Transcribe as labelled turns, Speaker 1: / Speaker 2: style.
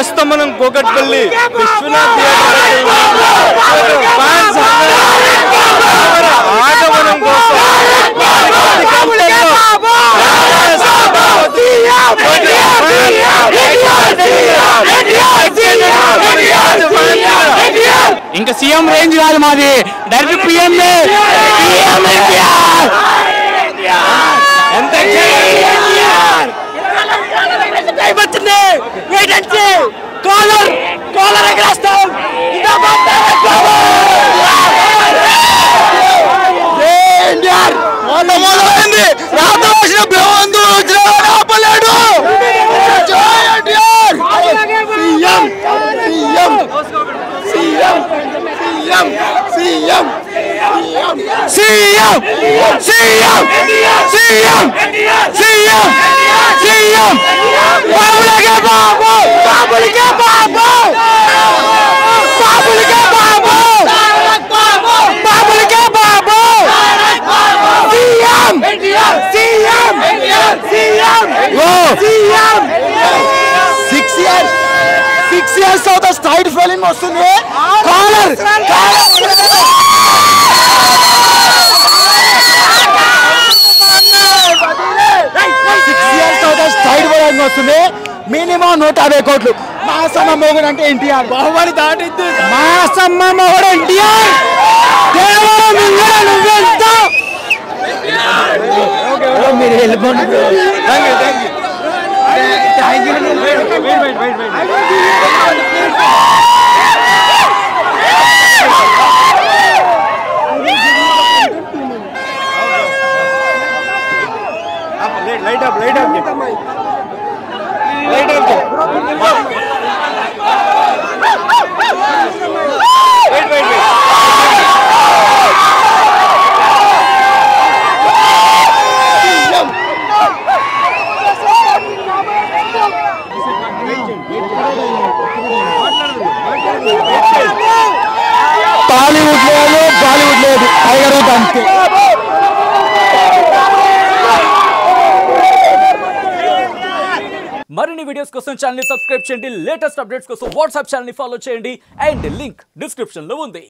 Speaker 1: ప్రస్తుతం మనం Kukatpally Vishwanath theatre fans ఆగమనం కోసం కొద్ది గంటల్లో
Speaker 2: ఇంకా సీఎం రేంజ్ కాదు మాది డైరెక్ట్ పిఎం
Speaker 1: ఎంత
Speaker 2: వచ్చింది wait and see collar collar ఎగరేస్తాం
Speaker 1: మొదలైంది రామరాసిన బ్రహ్మందు ఆపలేడు CM CM CM CM CM CM CM CM CM CM బాబులకే బాబు బాబులకే బాబు బాబులకే బాబు బాబులకే బాబు CM CM CM CM six years six years తర్వాత స్ట్రైట్ ఫిలిం వస్తుంది కాలర్ సిక్స్ ఇయర్స్ తర్వాత స్ట్రైట్ ఫిలిం వస్తుంది మినిమం నూట యాభై కోట్లు మాసమ్మ మొగుడు అంటే ఎన్టీఆర్ బాహుబలి దాటిద్దు మాసమ్మ మొగుడు ఎన్టీఆర్ దేవరం ఇంగడ నువ్వెంత మీరు వెళ్ళిపోండి thank you thank you thank you light up light up light up wait wait wait Tollywood లేదు బాలీవుడ్ లేదు టైగర్ వుడ్ అంతే
Speaker 3: మరిన్ని వీడియోస్ కోసం ఛానల్ సబ్స్క్రైబ్ చేయండి లేటెస్ట్ అప్డేట్స్ కోసం వాట్సాప్ ఛానల్ ఫాలో చేయండి అండ్ లింక్ డిస్క్రిప్షన్ లో ఉంది